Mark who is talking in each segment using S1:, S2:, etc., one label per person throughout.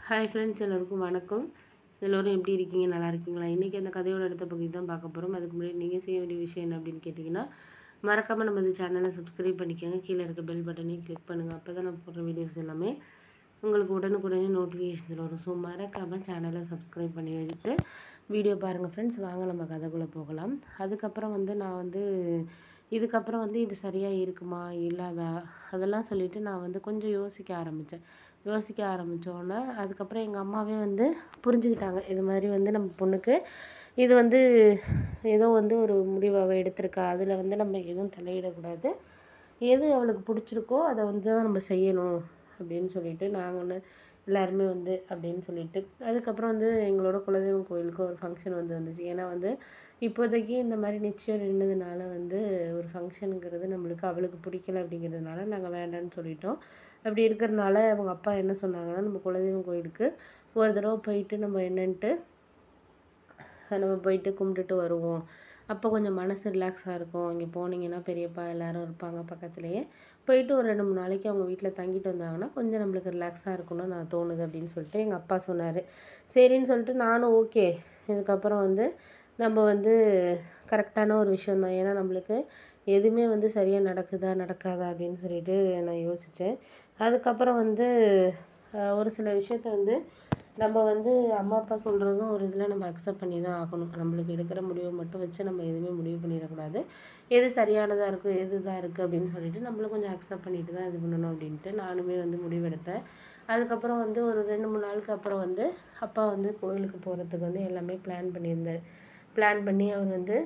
S1: hi friends எல்லோருக்கும் வணக்கம் எல்லோரும் எப்படி இருக்கீங்க நல்லா இருக்கீங்களா இன்றைக்கி அந்த கதையோட அடுத்த பகுதி தான் பார்க்க போகிறோம் அதுக்கு முன்னாடி நீங்கள் செய்ய வேண்டிய விஷயம் என்ன அப்படின்னு கேட்டிங்கன்னா மறக்காமல் நம்ம இந்த சேனலை சப்ஸ்கிரைப் பண்ணிக்கோங்க கீழே இருக்க பெல் பட்டனையும் கிளிக் பண்ணுங்கள் அப்போ தான் நான் போடுற வீடியோஸ் எல்லாமே உங்களுக்கு உடனுக்குடனே நோட்டிஃபிகேஷன் வரும் ஸோ மறக்காமல் சேனலை சப்ஸ்கிரைப் பண்ணி வச்சுட்டு வீடியோ பாருங்கள் ஃப்ரெண்ட்ஸ் வாங்க நம்ம கதைக்குள்ளே போகலாம் அதுக்கப்புறம் வந்து நான் வந்து இதுக்கப்புறம் வந்து இது சரியாக இருக்குமா இல்லாதா அதெல்லாம் சொல்லிட்டு நான் வந்து கொஞ்சம் யோசிக்க ஆரம்பித்தேன் யோசிக்க ஆரம்பித்தோன்னே அதுக்கப்புறம் எங்கள் அம்மாவே வந்து புரிஞ்சுக்கிட்டாங்க இது மாதிரி வந்து நம்ம பொண்ணுக்கு இது வந்து ஏதோ வந்து ஒரு முடிவை அவள் எடுத்திருக்கா அதில் வந்து நம்ம எதுவும் தலையிடக்கூடாது எது அவளுக்கு பிடிச்சிருக்கோ அதை வந்து தான் நம்ம செய்யணும் அப்படின்னு சொல்லிட்டு நாங்கள் ஒன்று எல்லாருமே வந்து அப்படின்னு சொல்லிட்டு அதுக்கப்புறம் வந்து எங்களோட குலதெய்வம் கோயிலுக்கு ஒரு ஃபங்க்ஷன் வந்து வந்துச்சு ஏன்னா வந்து இப்போதைக்கு இந்த மாதிரி நிச்சயம் நின்னதுனால வந்து ஒரு ஃபங்க்ஷனுங்கிறது நம்மளுக்கு அவளுக்கு பிடிக்கல அப்படிங்கிறதுனால நாங்கள் வேண்டாம்னு சொல்லிட்டோம் அப்படி இருக்கிறதுனால அவங்க அப்பா என்ன சொன்னாங்கன்னா நம்ம குலதெய்வம் கோயிலுக்கு ஒரு தடவை போயிட்டு நம்ம என்னன்ட்டு நம்ம போயிட்டு கும்பிட்டுட்டு வருவோம் அப்போ கொஞ்சம் மனசு ரிலாக்ஸாக இருக்கும் இங்கே போனீங்கன்னா பெரியப்பா எல்லாரும் இருப்பாங்க பக்கத்துலேயே போயிட்டு ஒரு ரெண்டு மூணு நாளைக்கு அவங்க வீட்டில் தங்கிட்டு வந்தாங்கன்னா கொஞ்சம் நம்மளுக்கு ரிலாக்ஸாக இருக்கும்னு நான் தோணுது அப்படின்னு சொல்லிட்டு எங்கள் அப்பா சொன்னார் சரின்னு சொல்லிட்டு நானும் ஓகே இதுக்கப்புறம் வந்து நம்ம வந்து கரெக்டான ஒரு விஷயந்தான் ஏன்னா நம்மளுக்கு எதுவுமே வந்து சரியாக நடக்குதா நடக்காதா அப்படின்னு சொல்லிட்டு நான் யோசித்தேன் அதுக்கப்புறம் வந்து ஒரு சில விஷயத்த வந்து நம்ம வந்து அம்மா அப்பா சொல்கிறதும் ஒரு இதில் நம்ம அக்செப்ட் பண்ணி தான் ஆகணும் நம்மளுக்கு எடுக்கிற முடிவை மட்டும் வச்சு நம்ம எதுவுமே முடிவு பண்ணிடக்கூடாது எது சரியானதாக இருக்கும் எது இதாக இருக்குது அப்படின்னு சொல்லிட்டு நம்மளும் கொஞ்சம் அக்செப்ட் பண்ணிட்டு தான் இது பண்ணணும் அப்படின்ட்டு நானுமே வந்து முடிவெடுத்தேன் அதுக்கப்புறம் வந்து ஒரு ரெண்டு மூணு நாளுக்கு அப்புறம் வந்து அப்பா வந்து கோயிலுக்கு போகிறதுக்கு வந்து எல்லாமே பிளான் பண்ணியிருந்தார் பிளான் பண்ணி அவர் வந்து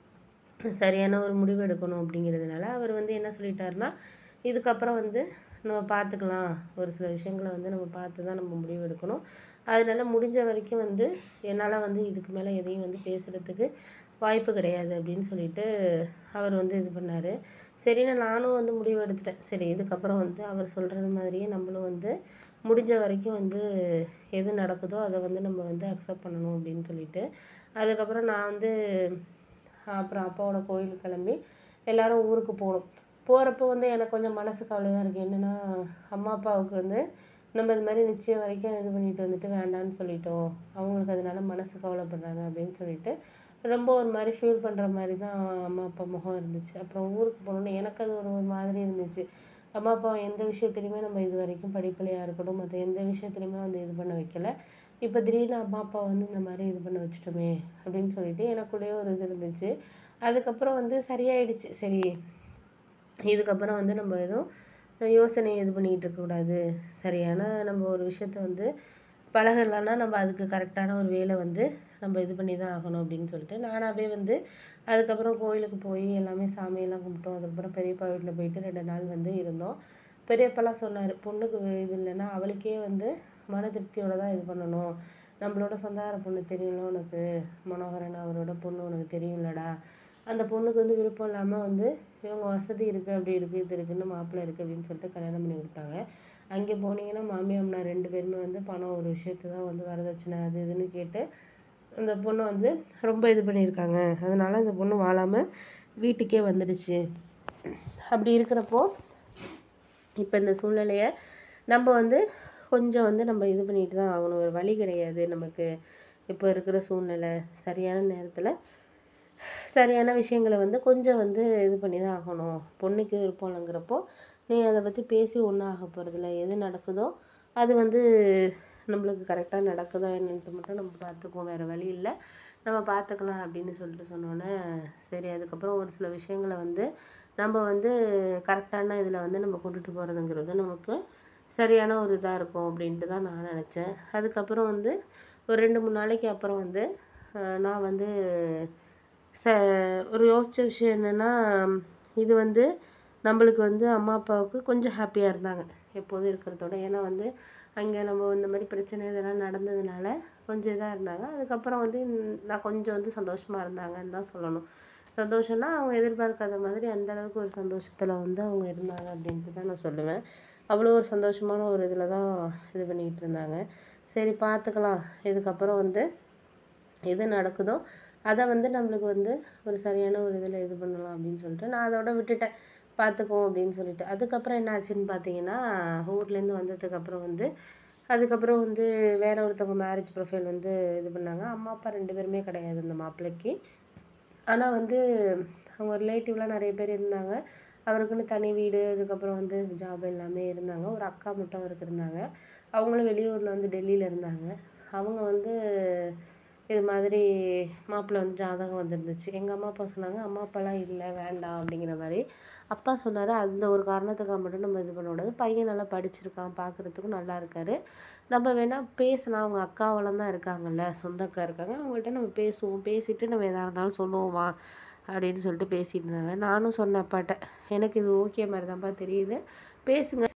S1: சரியான ஒரு முடிவு எடுக்கணும் அப்படிங்கிறதுனால அவர் வந்து என்ன சொல்லிட்டாருன்னா இதுக்கப்புறம் வந்து நம்ம பார்த்துக்கலாம் ஒரு சில விஷயங்களை வந்து நம்ம பார்த்து தான் நம்ம முடிவு எடுக்கணும் அதனால முடிஞ்ச வரைக்கும் வந்து என்னால் வந்து இதுக்கு மேலே எதையும் வந்து பேசுகிறதுக்கு வாய்ப்பு கிடையாது அப்படின்னு சொல்லிட்டு அவர் வந்து இது பண்ணார் சரின்னு நானும் வந்து முடிவு எடுத்துட்டேன் சரி இதுக்கப்புறம் வந்து அவர் சொல்கிறது மாதிரியே நம்மளும் வந்து முடிஞ்ச வரைக்கும் வந்து எது நடக்குதோ அதை வந்து நம்ம வந்து அக்செப்ட் பண்ணணும் அப்படின்னு சொல்லிட்டு அதுக்கப்புறம் நான் வந்து அப்புறம் அப்பாவோட கோயிலுக்கு கிளம்பி எல்லோரும் ஊருக்கு போகணும் போகிறப்போ வந்து எனக்கு கொஞ்சம் மனசு கவலை தான் இருக்குது என்னென்னா அம்மா அப்பாவுக்கு வந்து நம்ம இது மாதிரி நிச்சயம் வரைக்கும் இது பண்ணிட்டு வந்துட்டு வேண்டாம்னு சொல்லிட்டோம் அவங்களுக்கு அதனால மனசு கவலைப்படுறாங்க அப்படின்னு சொல்லிட்டு ரொம்ப ஒரு மாதிரி ஃபீல் பண்ணுற மாதிரி தான் அம்மா அப்பா முகம் இருந்துச்சு அப்புறம் ஊருக்கு போகணுன்னு எனக்கு அது ஒரு மாதிரி இருந்துச்சு அம்மா அப்பா எந்த விஷயத்துலையுமே நம்ம இது வரைக்கும் படிப்புலையாக இருக்கட்டும் மற்ற எந்த விஷயத்துலையுமே வந்து இது பண்ண வைக்கல இப்போ திடீர்னு அம்மா அப்பா வந்து இந்த மாதிரி இது பண்ண வச்சுட்டோமே அப்படின்னு சொல்லிட்டு எனக்குள்ளேயே ஒரு இது இருந்துச்சு அதுக்கப்புறம் வந்து சரியாயிடுச்சு சரி இதுக்கப்புறம் வந்து நம்ம எதுவும் யோசனை இது பண்ணிகிட்டு இருக்கக்கூடாது சரியான நம்ம ஒரு விஷயத்த வந்து பழகலைன்னா நம்ம அதுக்கு கரெக்டான ஒரு வேலை வந்து நம்ம இது பண்ணி தான் ஆகணும் அப்படின்னு சொல்லிட்டு நானாகவே வந்து அதுக்கப்புறம் கோயிலுக்கு போய் எல்லாமே சாமியெல்லாம் கும்பிட்டோம் அதுக்கப்புறம் பெரியப்பா வீட்டில் போயிட்டு ரெண்டு நாள் வந்து இருந்தோம் பெரியப்பாலாம் சொன்னார் பொண்ணுக்கு இது இல்லைன்னா அவளுக்கே வந்து மன திருப்தியோட தான் இது பண்ணணும் நம்மளோட சொந்தக்கார பொண்ணு தெரியும்ல உனக்கு மனோகரன் அவரோட பொண்ணு உனக்கு தெரியும்லடா அந்த பொண்ணுக்கு வந்து விருப்பம் இல்லாமல் வந்து இவங்க வசதி இருக்குது அப்படி இருக்குது இது இருக்குன்னு மாப்பிள்ளை இருக்குது அப்படின்னு சொல்லிட்டு கல்யாணம் பண்ணி கொடுத்தாங்க அங்கே போனீங்கன்னா மாமி அம்மனா ரெண்டு பேருமே வந்து பணம் ஒரு விஷயத்த தான் வந்து வரதட்சணை அது இதுன்னு கேட்டு அந்த பொண்ணு வந்து ரொம்ப இது பண்ணியிருக்காங்க அதனால அந்த பொண்ணு வாழாமல் வீட்டுக்கே வந்துடுச்சு அப்படி இருக்கிறப்போ இப்போ இந்த சூழ்நிலையை நம்ம வந்து கொஞ்சம் வந்து நம்ம இது பண்ணிட்டு தான் ஆகணும் ஒரு வழி கிடையாது நமக்கு இப்போ இருக்கிற சூழ்நிலை சரியான நேரத்தில் சரியான விஷயங்களை வந்து கொஞ்சம் வந்து இது பண்ணி தான் ஆகணும் பொண்ணுக்கு விருப்பம் இல்லைங்கிறப்போ நீ அதை பற்றி பேசி ஒன்றும் ஆக போகிறதில்ல எது நடக்குதோ அது வந்து நம்மளுக்கு கரெக்டாக நடக்குதா என்னன்ட்டு மட்டும் நம்ம பார்த்துக்குவோம் வேறு வழி இல்லை நம்ம பார்த்துக்கலாம் அப்படின்னு சொல்லிட்டு சொன்னோன்னே சரி அதுக்கப்புறம் ஒரு சில விஷயங்களை வந்து நம்ம வந்து கரெக்டான இதில் வந்து நம்ம கொண்டுட்டு போகிறதுங்கிறது நமக்கு சரியான ஒரு இதாக இருக்கும் அப்படின்ட்டு தான் நான் நினச்சேன் அதுக்கப்புறம் வந்து ஒரு ரெண்டு மூணு நாளைக்கு அப்புறம் வந்து நான் வந்து ச ஒரு யோசித்த விஷயம் என்னென்னா இது வந்து நம்மளுக்கு வந்து அம்மா அப்பாவுக்கு கொஞ்சம் ஹாப்பியாக இருந்தாங்க எப்போதும் இருக்கிறதோட ஏன்னா வந்து அங்கே நம்ம இந்த மாதிரி பிரச்சனை இதெல்லாம் நடந்ததுனால கொஞ்சம் இதாக இருந்தாங்க அதுக்கப்புறம் வந்து நான் கொஞ்சம் வந்து சந்தோஷமாக இருந்தாங்கன்னு தான் சொல்லணும் சந்தோஷம்னா அவங்க எதிர்பார்க்காத மாதிரி அந்த அளவுக்கு ஒரு சந்தோஷத்தில் வந்து அவங்க இருந்தாங்க அப்படின்ட்டு தான் நான் சொல்லுவேன் அவ்வளோ ஒரு சந்தோஷமான ஒரு இதில் தான் இது பண்ணிக்கிட்டு இருந்தாங்க சரி பார்த்துக்கலாம் இதுக்கப்புறம் வந்து எது நடக்குதோ அதை வந்து நம்மளுக்கு வந்து ஒரு சரியான ஒரு இதில் இது பண்ணலாம் அப்படின்னு சொல்லிட்டு நான் அதோட விட்டுட்டேன் பார்த்துக்குவோம் அப்படின்னு சொல்லிட்டு அதுக்கப்புறம் என்ன ஆச்சுன்னு பார்த்தீங்கன்னா ஊர்லேருந்து வந்ததுக்கப்புறம் வந்து அதுக்கப்புறம் வந்து வேற ஒருத்தவங்க மேரேஜ் ப்ரொஃபைல் வந்து இது பண்ணாங்க அம்மா அப்பா ரெண்டு பேருமே கிடையாது அந்த மாப்பிள்ளைக்கு ஆனால் வந்து அவங்க ரிலேட்டிவ்லாம் நிறைய பேர் இருந்தாங்க அவருக்குன்னு தனி வீடு அதுக்கப்புறம் வந்து ஜாப் எல்லாமே இருந்தாங்க ஒரு அக்கா மட்டும் அவருக்கு இருந்தாங்க அவங்களும் வெளியூரில் வந்து டெல்லியில் இருந்தாங்க அவங்க வந்து இது மாதிரி மாப்பிள்ளை வந்து ஜாதகம் வந்துருந்துச்சு எங்கள் அம்மா அப்பா சொன்னாங்க அம்மா அப்பாலாம் இல்லை வேண்டாம் அப்படிங்கிற மாதிரி அப்பா சொன்னார் அந்த ஒரு காரணத்துக்காக மட்டும் நம்ம இது பண்ணக்கூடாது பையன் நல்லா படிச்சிருக்கான் பார்க்குறதுக்கும் நல்லா இருக்காரு நம்ம வேணால் பேசலாம் அவங்க அக்காவெல்லாம் தான் இருக்காங்கல்ல சொந்த அக்கா இருக்காங்க அவங்கள்ட்ட நம்ம பேசுவோம் பேசிட்டு நம்ம எதாக இருந்தாலும் சொல்லுவோமா அப்படின்னு சொல்லிட்டு பேசிட்டு இருந்தாங்க நானும் சொன்னேன் அப்பாட்ட எனக்கு இது ஓகே மாதிரி தான்ப்பா தெரியுது பேசுங்க